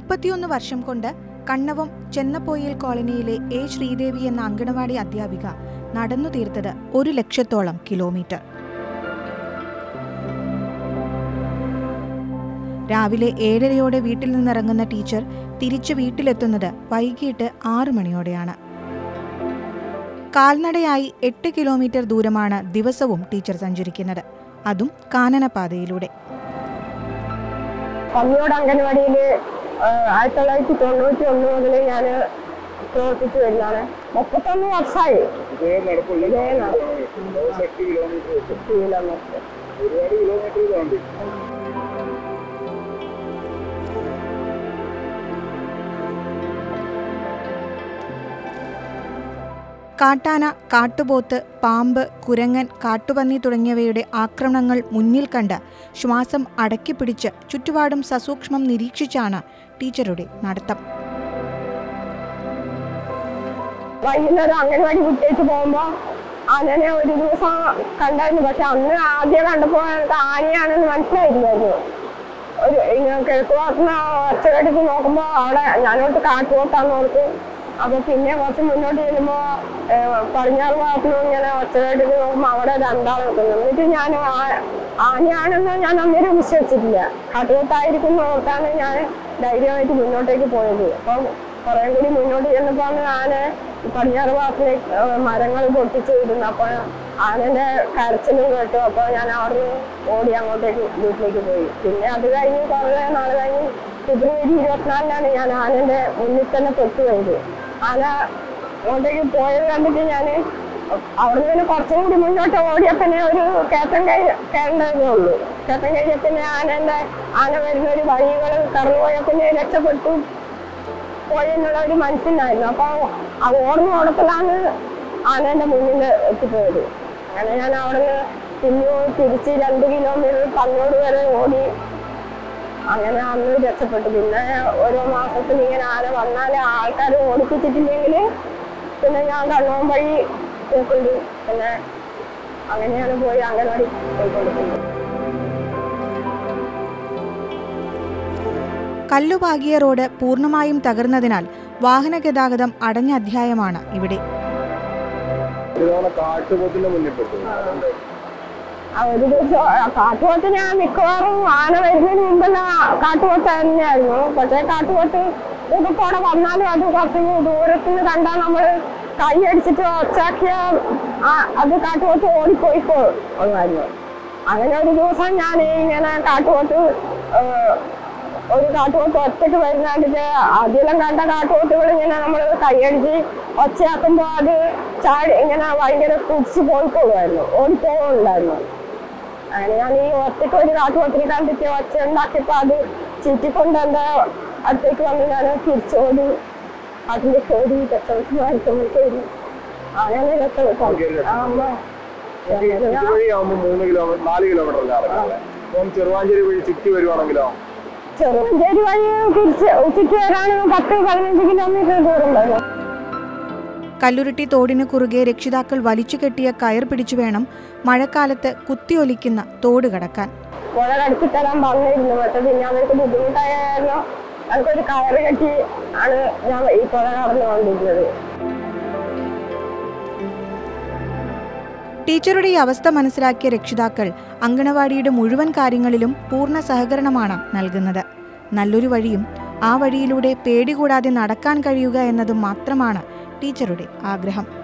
മുപ്പത്തിയൊന്ന് വർഷം കൊണ്ട് കണ്ണവം ചെന്നപ്പോയിൽ കോളനിയിലെ എ ശ്രീദേവി എന്ന അങ്കണവാടി അധ്യാപിക നടന്നു തീർത്തത് ഒരു ലക്ഷത്തോളം കിലോമീറ്റർ രാവിലെ ഏഴരയോടെ വീട്ടിൽ നിന്നിറങ്ങുന്ന ടീച്ചർ തിരിച്ചു വീട്ടിലെത്തുന്നത് വൈകിട്ട് ആറു മണിയോടെയാണ് കാൽനടയായി എട്ട് കിലോമീറ്റർ ദൂരമാണ് ദിവസവും ടീച്ചർ സഞ്ചരിക്കുന്നത് അതും കാനനപാതയിലൂടെ പന്നിയോട് അംഗൻവാടിയിൽ ആയിരത്തി തൊള്ളായിരത്തി തൊണ്ണൂറ്റി ഒന്ന് മുതൽ ഞാൻ പ്രവർത്തിച്ചു വരുന്നതാണ് മുപ്പത്തൊന്ന് വർഷമായി ഇതേ നടപ്പുള്ളൂ ഇതേ നട- എട്ട് കിലോമീറ്റർ വെച്ച് കിലോമീറ്റർ ഒരുപാട് കിലോമീറ്റർ താണ്ടി കാട്ടാന കാട്ടുപോത്ത് പാമ്പ് കുരങ്ങൻ കാട്ടുപന്നി തുടങ്ങിയവയുടെ ആക്രമണങ്ങൾ മുന്നിൽ കണ്ട് ശ്വാസം അടക്കിപ്പിടിച്ച് ചുറ്റുപാടും സസൂക്ഷ്മം നിരീക്ഷിച്ചാണ് ടീച്ചറുടെ നടത്തം വൈകുന്നേരം അംഗൻവാടി വിട്ടേച്ച് പോകുമ്പോ ആനനെ ഒരു ദിവസം കണ്ടായിരുന്നു പക്ഷെ അന്ന് ആദ്യം കണ്ടപ്പോ എനിക്ക് ആനയാണെന്ന് മനസ്സിലായില്ലായിരുന്നു ഒരു ഇങ്ങനെ കിഴക്ക് ഭാഗത്തുനിന്ന് ഒച്ച കെട്ടിട്ട് നോക്കുമ്പോ അവിടെ ഞാനോട്ട് കാട്ടുപോത്താന്ന് ഓർത്തു അപ്പൊ പിന്നെ കുറച്ച് മുന്നോട്ട് ചെല്ലുമ്പോ ഏഹ്, പടിഞ്ഞാറ് ഭാഗത്തുനിന്ന് ഇങ്ങനെ ഒച്ച കെട്ടിട്ട് നോക്കുമ്പോ അവിടെ രണ്ടാൾ നിൽക്കുന്നു എന്നിട്ട് ഞാൻ ആ- ആനയാണെന്ന് ഞാൻ അന്നേരം വിശ്വസിച്ചിട്ടില്ല കാട്ടുപോത്തായിരിക്കും എന്ന് ഓർത്താണ് ഞാൻ ധൈര്യമായിട്ട് മുന്നോട്ടേക്ക് പോയത് അപ്പം കുറേ കൂടി മുന്നോട്ട് ചെന്നപ്പോഴാണ് ആന പടിഞ്ഞാറ് ഭാഗത്തിലേക്ക് മരങ്ങൾ പൊട്ടിച്ച് വിടുന്നു അപ്പൊ ആനന്റെ കരച്ചിലും കേട്ടു അപ്പൊ ഞാൻ അവിടുന്ന് ഓടി അങ്ങോട്ടേക്ക് വീട്ടിലേക്ക് പോയി പിന്നെ അത് കഴിഞ്ഞ് കുറേ നാൾ കഴിഞ്ഞ് ഫെബ്രുവരി ഇരുപത്തിനാലിനാണ് ഞാൻ ആനന്റെ മുന്നിൽ തന്നെ പെട്ടുപോയത് ആന അങ്ങോട്ടേക്ക് പോയത് കണ്ടിട്ട് ഞാൻ അവിടുന്ന് പിന്നെ കുറച്ചും കൂടി മുന്നോട്ട് ഓടിയപ്പന്നെ ഒരു കയറ്റം കൈ കയറേണ്ടതേ ഉള്ളൂ കയറ്റം കഴിഞ്ഞപ്പന്നെ ആനന്റെ ആന വരുന്ന ഒരു വഴികൾ കടന്നുപോയപ്പന്നെ രക്ഷപ്പെട്ടു പോയി എന്നുള്ള ഒരു മനസ്സിലായിരുന്നു അപ്പൊ ആ ഓടുന്ന ഓടത്തിലാണ് ആനന്റെ മുന്നിൽ എത്തിപ്പോയത് അങ്ങനെ ഞാൻ അവിടുന്ന് പിന്നു തിരിച്ച് രണ്ട് കിലോമീറ്റർ പന്നോട് വരെ ഓടി അങ്ങനെ അന്ന് രക്ഷപ്പെട്ടു പിന്നെ ഓരോ മാസത്തിൽ ഇങ്ങനെ ആന വന്നാൽ ആൾക്കാർ ഓടിപ്പിച്ചിട്ടില്ലെങ്കിൽ പിന്നെ ഞാൻ കണ്ണോം വഴി പോക്കുണ്ട് പിന്നെ അങ്ങനെയാണ് പോയി അംഗൻവാടി പോയിക്കൊണ്ടിരിക്കുന്നത് കല്ലുപാകിയ റോഡ് പൂർണ്ണമായും തകർന്നതിനാൽ വാഹന ഗതാഗതം അടഞ്ഞ അധ്യായമാണ് ഇവിടെ ഒരു തവണ കാട്ടുപോത്തിന്റെ മുന്നിൽ പെട്ടു ആ ഒരു ദിവസം ആ കാട്ടുപോത്ത് ഞാൻ മിക്കവാറും ആന വരുന്നതിന് മുമ്പെല്ലാം കാട്ടുപോത്ത് തന്നെയായിരുന്നു പക്ഷേ കാട്ടുപോത്ത് ഇതിപ്പോ അവിടെ വന്നാലും അത് കുറച്ച് ദൂരത്ത് നിന്ന് കണ്ടാൽ നമ്മൾ കൈ അടിച്ചിട്ട് ഒച്ചാക്കിയ അത് കാട്ടുപോത്ത് ഓടിപ്പോയിപ്പോ ഉള്ളായിരുന്നു അങ്ങനെ ഒരു ദിവസം ഞാൻ ഇങ്ങനെ കാട്ടുപോത്ത് ഏഹ്, ഒരു കാട്ടുപോത്ത് ഒറ്റയ്ക്ക് വരുന്നതിന്റെ അതിലും കണ്ട കാട്ടുപോത്തുകൾ ഇങ്ങനെ നമ്മൾ കൈയടിച്ച് ഒച്ചയാക്കുമ്പോ അത് ചാടി ഇങ്ങനെ ഭയങ്കര കുടിച്ച് പോയിക്കോളുമായിരുന്നു ഓടിപ്പോകുന്നുണ്ടായിരുന്നു അങ്ങനെ ഞാൻ ഈ ഒറ്റയ്ക്ക് ഒരു കാട്ടുപോത്തിനെ കണ്ടിട്ട് ഒച്ച ഉണ്ടാക്കിയപ്പോ അത് ചുറ്റിക്കൊണ്ട് എന്റെ അടുത്തേക്ക് വന്ന് ഞാൻ തിരിച്ചോടി അതിന്റെ ഓടി രക്ഷപ്പെട്ട് മാറിക്കുമ്പോഴത്തേക്കും അങ്ങനെ രക്ഷപ്പെട്ടു ആ അമ്മ വഴി ആവുമ്പോ മൂന്ന് കിലോമീറ്റർ നാല് കിലോമീറ്റർ അല്ലേ ഇറങ്ങുന്നത് അപ്പം ചെറുവാഞ്ചേരി വഴി ചുറ്റി വരുവാണെങ്കിലോ ചെറുമഞ്ചേരി വഴി തിരിച്ച് ചുറ്റി വരാണെങ്കിൽ പത്ത് പതിനഞ്ച് കിലോമീറ്റർ ദൂരം വരും കല്ലുരുട്ടി തോടിനു കുറുകെ രക്ഷിതാക്കൾ വലിച്ചു കെട്ടിയ കയർ പിടിച്ചു വേണം മഴക്കാലത്ത് കുത്തിയൊലിക്കുന്ന തോട് കടക്കാൻ പുഴ കടത്തി തരാൻ പറഞ്ഞിരുന്നു പക്ഷെ പിന്നെ അവർക്ക് ബുദ്ധിമുട്ടായ കാരണം അവർക്കൊരു കയറ് കെട്ടി ആണ് ഞാൻ ഈ പുഴ കടന്നുകൊണ്ടിരുന്നത് ടീച്ചറുടെ ഈ അവസ്ഥ മനസ്സിലാക്കിയ രക്ഷിതാക്കൾ അങ്കണവാടിയുടെ മുഴുവൻ കാര്യങ്ങളിലും പൂർണ്ണ സഹകരണമാണ് നൽകുന്നത് നല്ലൊരു വഴിയും ആ വഴിയിലൂടെ പേടി കൂടാതെ നടക്കാൻ കഴിയുക എന്നതും മാത്രമാണ് ടീച്ചറുടെ ആഗ്രഹം